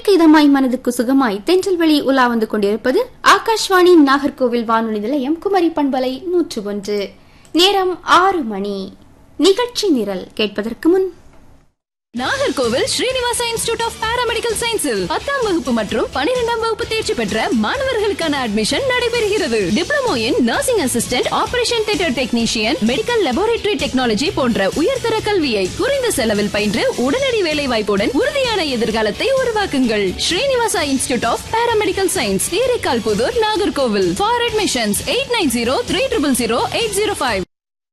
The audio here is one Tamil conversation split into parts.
செவிக்கு இதமாய் மனதுக்கு சுகமாய் தென்றல் வெளி உலா வந்து கொண்டிருப்பது ஆகாஷ்வாணி நாகர்கோவில் வானொலி நிலையம் குமரி பண்பலை நூற்று ஒன்று நேரம் ஆறு மணி நிகழ்ச்சி நிரல் கேட்பதற்கு முன் Nagercoil Srinivasa institute of paramedical சயின்ஸில் பத்தாம் வகுப்பு மற்றும் பனிரெண்டாம் வகுப்பு தேர்ச்சி பெற்ற மாணவர்களுக்கான அட்மிஷன் நடைபெறுகிறது diploma in nursing assistant operation theatre technician medical laboratory technology போன்ற உயர்தர கல்வியை குறைந்த செலவில் பயின்று உடனடி வேலை வாய்ப்புடன் உறுதியான எதிர்காலத்தை உருவாக்குங்கள் Srinivasa institute of paramedical science Therikal Puthur Nagercoil for admissions eight nine zero three triple zero eight zero five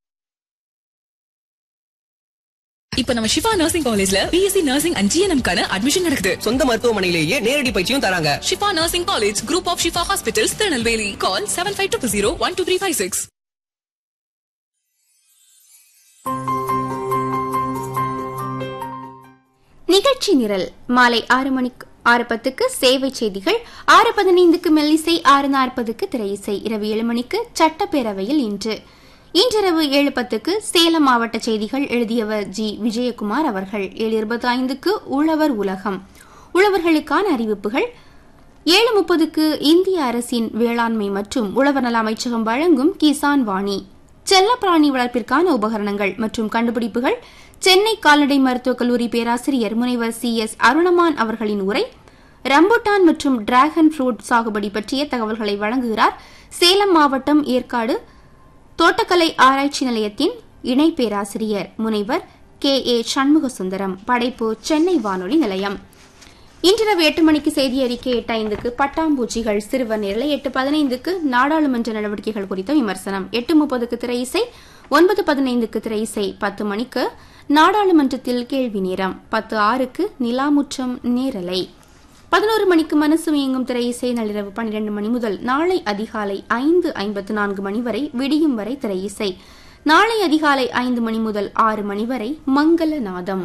இப்ப நம்ம சிவா நர்சிங் காலேஜ்ல பிஎஸ்சி நர்சிங் அண்ட் ஜிஎன்எம் கான அட்மிஷன் நடக்குது சொந்த மருத்துவமனையிலேயே நேரடி பயிற்சியும் தராங்க Shifa nursing college group of Shifa hospitals Tirunelveli call seven five two zero one two three five six நிகழ்ச்சி நிரல் மாலை ஆறு மணிக்கு ஆறு பத்துக்கு சேவை செய்திகள் ஆறு பதினைந்துக்கு மெல்லிசை ஆறு நாற்பதுக்கு திரையிசை இரவு ஏழு மணிக்கு சட்டப்பேரவையில் இன்று இன்றிரவு ஏழு பத்துக்கு சேலம் மாவட்ட செய்திகள் எழுதியவர் ஜி விஜயகுமார் அவர்கள் ஏழு இருபத்தி ஐந்துக்கு உழவர் உலகம் உழவர்களுக்கான அறிவிப்புகள் ஏழு முப்பதுக்கு இந்திய அரசின் வேளாண்மை மற்றும் உழவர் நல அமைச்சகம் வழங்கும் கிசான் வாணி செல்லப்பிராணி வளர்ப்பிற்கான உபகரணங்கள் மற்றும் கண்டுபிடிப்புகள் சென்னை கால்நடை மருத்துவக் கல்லூரி பேராசிரியர் முனைவர் சி எஸ் அருணமான் அவர்களின் உரை ரம்புட்டான் மற்றும் டிராகன் ஃப்ரூட் சாகுபடி பற்றிய தகவல்களை வழங்குகிறார் சேலம் மாவட்டம் ஏற்காடு தோட்டக்கலை ஆராய்ச்சி நிலையத்தின் இணை பேராசிரியர் முனைவர் கே ஏ சண்முகசுந்தரம் படைப்பு சென்னை வானொலி நிலையம் இன்றிரவு எட்டு மணிக்கு செய்தி அறிக்கை எட்டு ஐந்துக்கு பட்டாம்பூச்சிகள் சிறுவர் நிரலை எட்டு பதினைந்துக்கு நாடாளுமன்ற நடவடிக்கைகள் குறித்த விமர்சனம் எட்டு முப்பதுக்கு திரை இசை ஒன்பது பதினைந்துக்கு திரை இசை பத்து மணிக்கு நாடாளுமன்றத்தில் கேள்வி நேரம் பத்து ஆறுக்கு நிலாமுற்றம் நேரலை பதினோரு மணிக்கு மனசு இயங்கும் திரை இசை நள்ளிரவு பன்னிரண்டு மணி முதல் நாளை அதிகாலை ஐந்து ஐம்பத்து நான்கு மணி வரை விடியும் வரை திரை இசை நாளை அதிகாலை ஐந்து மணி முதல் ஆறு மணி வரை மங்கள நாதம்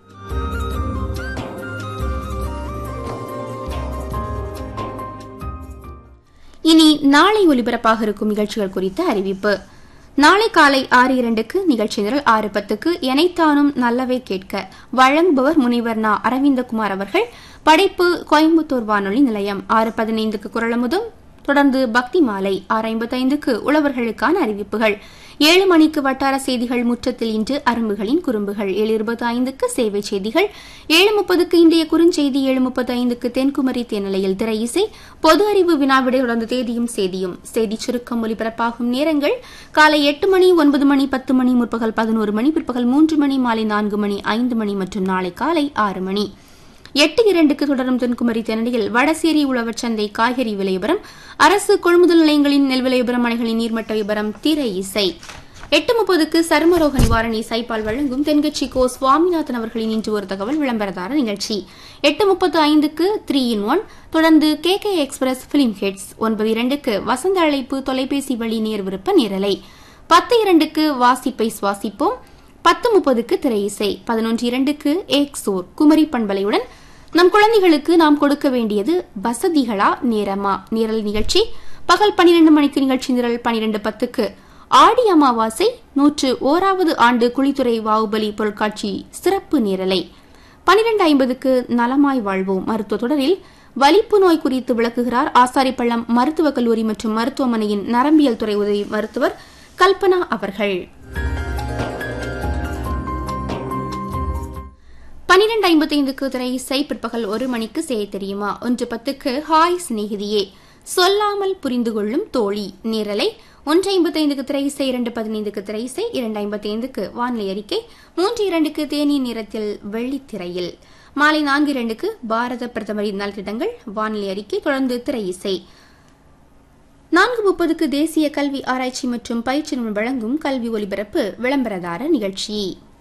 இனி நாளை ஒலிபரப்பாக இருக்கும் நிகழ்ச்சிகள் குறித்த அறிவிப்பு நாளை காலை ஆறு இரண்டுக்கு நிகழ்ச்சி நிரல் ஆறு பத்துக்கு எனைத்தானும் நல்லவை கேட்க வழங்குபவர் முனைவர் நா அரவிந்தகுமார் அவர்கள் படைப்பு கோயம்புத்தூர் வானொலி நிலையம் ஆறு பதினைந்துக்கு குரலமுதும் தொடர்ந்து பக்தி மாலை ஆறு ஐம்பத்தைந்துக்கு உழவர்களுக்கான அறிவிப்புகள் ஏழு மணிக்கு வட்டார செய்திகள் முற்றத்தில் இன்று அரும்புகளின் குறும்புகள் ஏழு இருபத்தி ஐந்துக்கு சேவை செய்திகள் ஏழு முப்பதுக்கு இன்றைய குறுஞ்செய்தி ஏழு முப்பத்தி ஐந்துக்கு தென்குமரி தேனிலையில் திரை இசை பொது அறிவு வினாவிடை தொடர்ந்து தேதியும் செய்தியும் செய்தி சுருக்கம் ஒலிபரப்பாகும் நேரங்கள் காலை எட்டு மணி ஒன்பது மணி பத்து மணி முற்பகல் பதினோரு மணி பிற்பகல் மூன்று மணி மாலை நான்கு மணி ஐந்து மணி மற்றும் நாளை காலை ஆறு மணி எட்டு இரண்டுக்கு தொடரும் தென்குமரி தென்னடியில் வடசேரி உழவர் சந்தை காய்கறி விலையபரம் அரசு கொள்முதல் நிலையங்களின் நெல் விலையபரம் அணைகளின் நீர்மட்ட விபரம் திரை இசை எட்டு முப்பதுக்கு சருமரோக நிவாரணி சைபால் வழங்கும் தென்கட்சி கோ சுவாமிநாதன் அவர்களின் இன்று ஒரு தகவல் விளம்பரதார நிகழ்ச்சி எட்டு முப்பத்து ஐந்துக்கு த்ரீ இன் ஒன் தொடர்ந்து K K express film hits ஒன்பது இரண்டுக்கு வசந்த அழைப்பு தொலைபேசி வழி நேர் விருப்ப நேரலை பத்து இரண்டுக்கு வாசிப்பை சுவாசிப்போம் பத்து முப்பதுக்கு திரை இசை பதினொன்று இரண்டுக்கு ஏக்சோர் குமரி பண்பலையுடன் நம் குழந்தைகளுக்கு நாம் கொடுக்க வேண்டியது வசதிகளா நேரமா நேரல் நிகழ்ச்சி பகல் பனிரெண்டு மணிக்கு நிகழ்ச்சி நிரல் பனிரெண்டு பத்துக்கு ஆடி அமாவாசை நூற்று ஓராவது ஆண்டு குளித்துறை வாவுபலி பொருட்காட்சி சிறப்பு நேரலை பனிரெண்டு ஐம்பதுக்கு நலமாய் வாழ்வோம் மருத்துவ தொடரில் வலிப்பு நோய் குறித்து விளக்குகிறார் ஆசாரிப்பள்ளம் மருத்துவக் கல்லூரி மற்றும் மருத்துவமனையின் நரம்பியல் துறை உதவி மருத்துவர் கல்பனா அவர்கள் பனிரெண்டு ஐம்பத்தைந்துக்கு திரை இசை பிற்பகல் ஒரு மணிக்கு செய்ய தெரியுமா ஒன்று பத்துக்கு ஹாய் சிநேகிதியே சொல்லாமல் புரிந்து கொள்ளும் தோழி நேரலை ஒன்று ஐம்பத்தைந்துக்கு திரை இசை இரண்டு பதினைந்துக்கு திரை இசை இரண்டு ஐம்பத்தைந்துக்கு வானிலை அறிக்கை மூன்று இரண்டுக்கு தேனிய நிறத்தில் வெள்ளித்திரையில் மாலை நான்கு இரண்டுக்கு பாரத பிரதமரின் நலத்திட்டங்கள் வானிலை அறிக்கை தொடர்ந்து திரை இசை நான்கு முப்பதுக்கு தேசிய கல்வி ஆராய்ச்சி மற்றும் பயிற்சி நிறுவனம் வழங்கும் கல்வி ஒலிபரப்பு விளம்பரதார நிகழ்ச்சி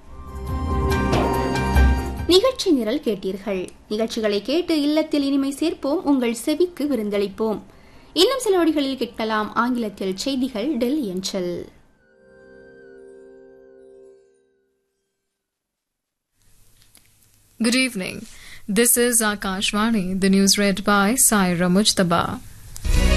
நிகழ்ச்சி நிரல் கேட்டீர்கள் நிகழ்ச்சிகளை கேட்டு இல்லத்தில் இனிமை சேர்ப்போம் உங்கள் செவிக்கு விருந்தளிப்போம் இன்னும் சில வழிகளில் கேட்கலாம் ஆங்கிலத்தில் செய்திகள் Delhi என்சல் Good evening. This is Akashvani, the news read by Saira Mujtaba.